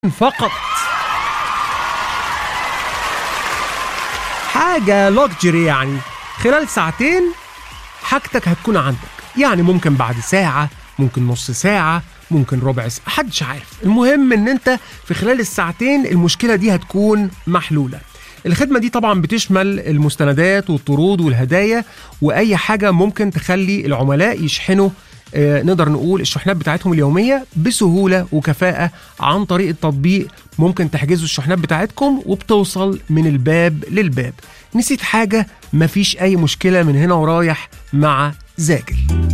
فقط حاجة لوكجري يعني خلال ساعتين حاجتك هتكون عندك يعني ممكن بعد ساعة ممكن نص ساعة ممكن ربع ساعة محدش عارف المهم ان انت في خلال الساعتين المشكلة دي هتكون محلولة الخدمة دي طبعا بتشمل المستندات والطرود والهدايا وأي حاجة ممكن تخلي العملاء يشحنوا آه، نقدر نقول الشحنات بتاعتهم اليومية بسهولة وكفاءة عن طريق التطبيق ممكن تحجزوا الشحنات بتاعتكم وبتوصل من الباب للباب نسيت حاجة مفيش أي مشكلة من هنا ورايح مع زاجل